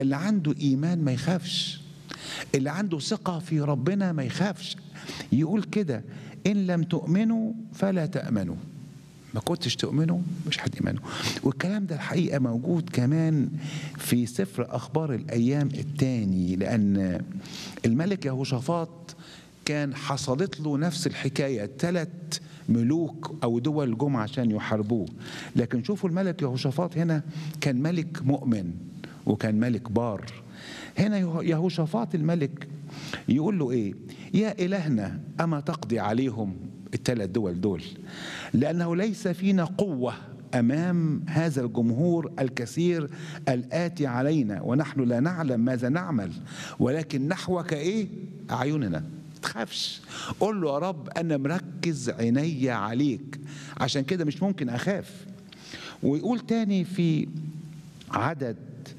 اللي عنده ايمان ما يخافش اللي عنده ثقه في ربنا ما يخافش يقول كده ان لم تؤمنوا فلا تامنوا ما كنتش تؤمنوا مش هتؤمنوا والكلام ده الحقيقه موجود كمان في سفر اخبار الايام الثاني لان الملك يهوشافاط كان حصلت له نفس الحكايه ثلاث ملوك او دول جم عشان يحاربوه لكن شوفوا الملك يهوشافاط هنا كان ملك مؤمن وكان ملك بار هنا يهوشافاط الملك يقول له ايه يا الهنا اما تقضي عليهم الثلاث دول دول لانه ليس فينا قوه امام هذا الجمهور الكثير الاتي علينا ونحن لا نعلم ماذا نعمل ولكن نحوك ايه اعيننا تخافش قول له يا رب انا مركز عيني عليك عشان كده مش ممكن اخاف ويقول تاني في عدد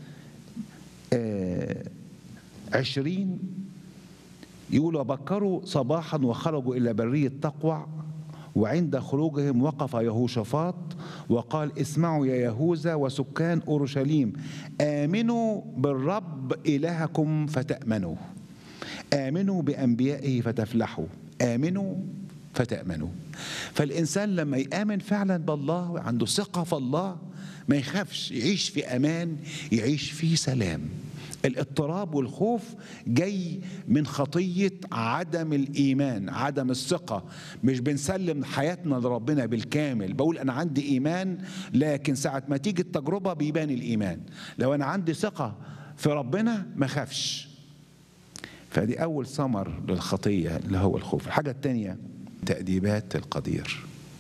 آه عشرين يقول وبكروا صباحا وخرجوا إلى برية تقوع وعند خروجهم وقف يهوشافاط وقال اسمعوا يا يهوذا وسكان أورشليم آمنوا بالرب إلهكم فتأمنوا آمنوا بأنبيائه فتفلحوا آمنوا فتأمنوا فالإنسان لما يآمن فعلا بالله وعنده ثقة في الله ما يخافش يعيش في أمان يعيش في سلام الاضطراب والخوف جاي من خطية عدم الإيمان عدم الثقة مش بنسلم حياتنا لربنا بالكامل بقول أنا عندي إيمان لكن ساعة ما تيجي التجربة بيبان الإيمان لو أنا عندي ثقة في ربنا ما خافش فدي أول ثمر للخطية اللي هو الخوف الحاجة الثانية تأديبات القدير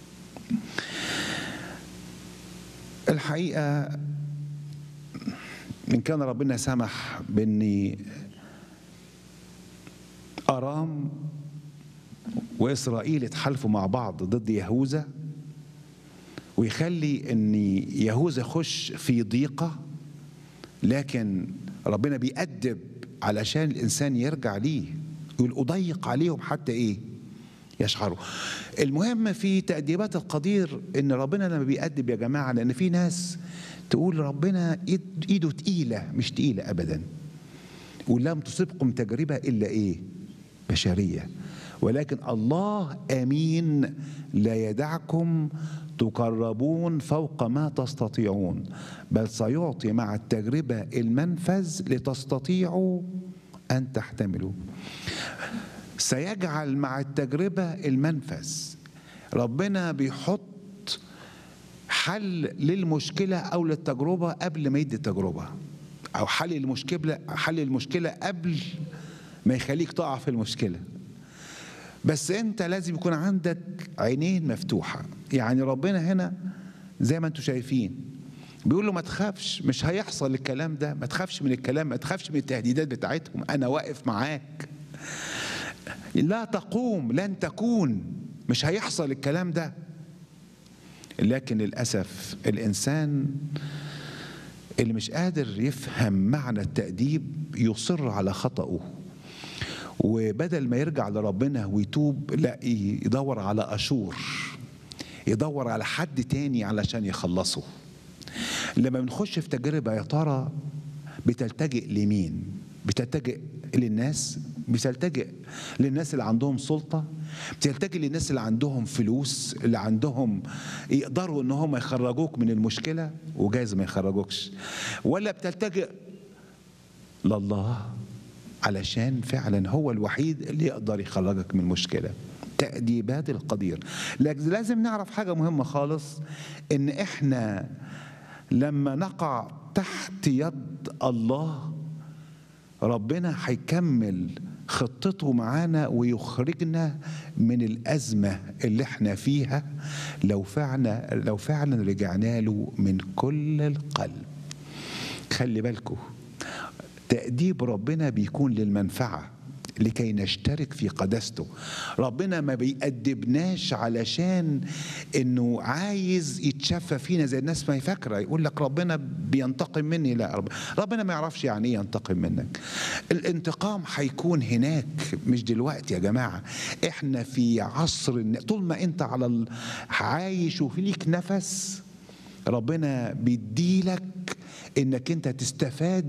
الحقيقة إن كان ربنا سمح بإني أرام وإسرائيل اتحالفوا مع بعض ضد يهوذا ويخلي إن يهوذا يخش في ضيقة لكن ربنا بيأدب علشان الإنسان يرجع ليه يقول أضيق عليهم حتى إيه يشعروا المهم في تأديبات القدير إن ربنا لما بيأدب يا جماعة لأن في ناس تقول ربنا ايده تقيله مش تقيله ابدا ولم تصبكم تجربه الا ايه بشريه ولكن الله امين لا يدعكم تقربون فوق ما تستطيعون بل سيعطي مع التجربه المنفذ لتستطيعوا ان تحتملوا سيجعل مع التجربه المنفذ ربنا بيحط حل للمشكلة أو للتجربة قبل ما يدي التجربة أو حل المشكلة حل المشكلة قبل ما يخليك تقع في المشكلة بس أنت لازم يكون عندك عينين مفتوحة يعني ربنا هنا زي ما أنتم شايفين بيقول له ما تخافش مش هيحصل الكلام ده ما تخافش من الكلام ما تخافش من التهديدات بتاعتهم أنا واقف معاك لا تقوم لن تكون مش هيحصل الكلام ده لكن للأسف الإنسان اللي مش قادر يفهم معنى التأديب يصر على خطأه وبدل ما يرجع لربنا ويتوب لا يدور على أشور يدور على حد تاني علشان يخلصه لما بنخش في تجربة يا ترى بتلتجئ لمين بتلتجئ للناس بتلتجئ للناس اللي عندهم سلطه بتلتجئ للناس اللي عندهم فلوس اللي عندهم يقدروا ان هم يخرجوك من المشكله وجايز ما يخرجوكش ولا بتلتجئ لله علشان فعلا هو الوحيد اللي يقدر يخرجك من المشكله تأديبات القدير لكن لازم نعرف حاجة مهمة خالص إن إحنا لما نقع تحت يد الله ربنا هيكمل خطته معانا ويخرجنا من الأزمة اللي احنا فيها لو فعلا لو فعلا رجعنا له من كل القلب خلي بالكم تأديب ربنا بيكون للمنفعة لكي نشترك في قداسته ربنا ما بيأدبناش علشان انه عايز يتشفى فينا زي الناس ما هي فاكره يقول لك ربنا بينتقم مني لا رب. ربنا ما يعرفش يعني ايه ينتقم منك الانتقام هيكون هناك مش دلوقتي يا جماعه احنا في عصر طول ما انت على ال... عايش وفي ليك نفس ربنا بيديلك انك انت تستفاد